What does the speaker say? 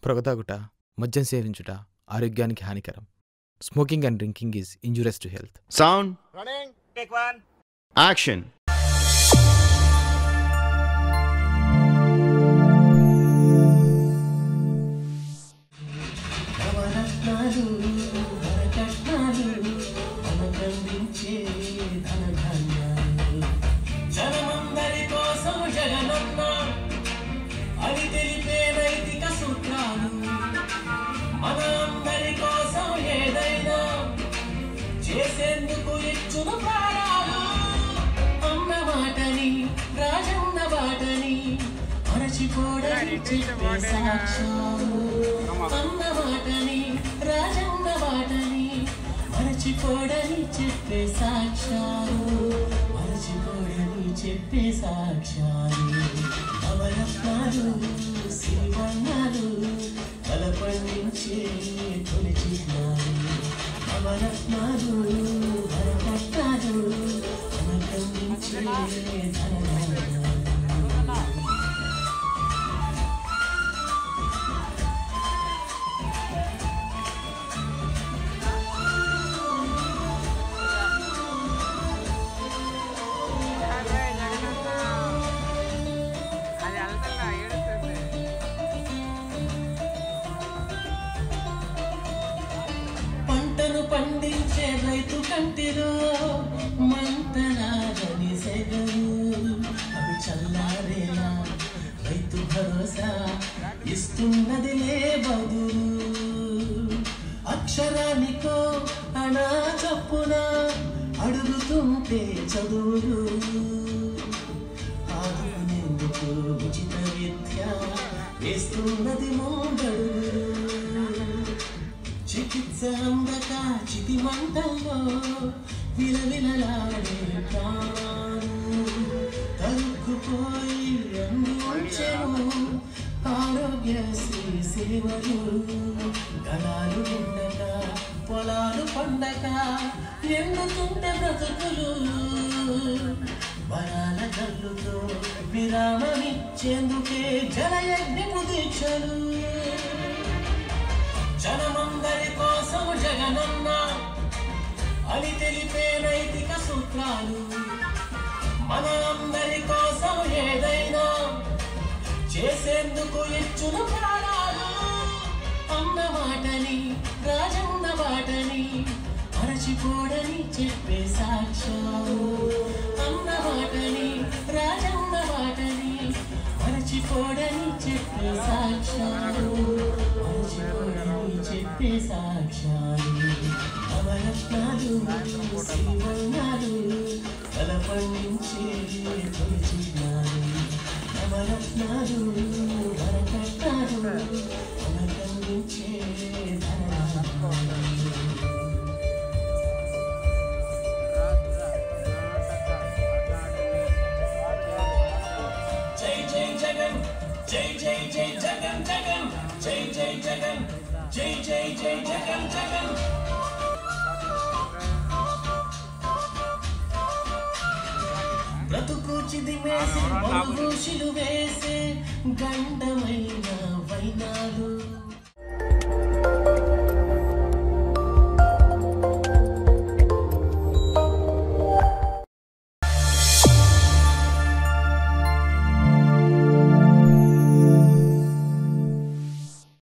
పొగతాగుట మద్యం సేవించుట ఆరోగ్యానికి హానికరం smoking and drinking is injurious to health Sound, Running. Take one. action. నవరత్నాలు వరకట్నాలు మనకందించే ధనధాన్యాలు జనమందరి కోసం జగనన్న అని తెలిపే నైతిక సూత్రాలు మన అందరి కోసం ఏదైనా చేసేందుకు ఇచ్చును ప్రాణాలు అన్న మాటని రాజన్న బాటని మరచిపోడని చెప్పే సాక్ష్యాలు అన్న మాటని రాజన్న బాటని మరచిపోడని చెప్పే సాక్ష్యాలు మరచిపోడని చెప్పే సాక్ష్యాలు నవరత్నాలు సిరివర్ణాలు తలపండించే తొలి చిహ్నాలు నవరత్నాలు వరకట్నాలు మనకందించే ధనధాన్యాలు అది అలసల్లా ఏడుస్తుంది పంటను పండించే రైతు కంటిలో మంతనాగని సెగలు అవి చల్లారేలా రైతు భరోసా ఇస్తున్నదిలే బదులు అక్షరానికో అనా చప్పున అడుగుతుంటే చదువులు ఆదుకునేందుకు ఉచిత విద్య వేస్తున్నది ముందడుగులు చికిత్స అందక చితి మంటల్లో విలవిలలాడే ప్రాణాలు తరుక్కుపోయి అందించెను ఆరోగ్యశ్రీ సేవలు గలాలు ఉండక పొలాలు పండక ఎండుతుంటే బ్రతుకులు బలాల కళ్ళుతో విరామమిచ్చేందుకే జలయజ్ఞపు దీక్షలు జనమందరి కోసం జగనన్న అని తెలిపే నైతిక సూత్రాలు మన అందరి కోసం ఏదైనా చేసేందుకు ఇచ్చును ప్రాణాలు అన్న మాటని రాజన్న బాటని మరచిపోడని చెప్పే సాక్ష్యాలు అన్న మాటని రాజన్న బాటని మరచిపోడని చెప్పే సాక్ష్యాలు మరచిపోడని చెప్పే సాక్ష్యాలు నవరత్నాలు శ్రీవర్ణాలు తలపండించే తొలి చిహ్నాలు నవరత్నాలు వరకట్నాలు మనకందించే ధనధాన్యాలు జై జై జగన్ జై జై జై జగన్ జగన్ జై జై జగన్ జై జై జై జగన్ జగన్ బ్రతుకు చిదిమేసి బహుశిలు వేసే గండమైన వైనాలు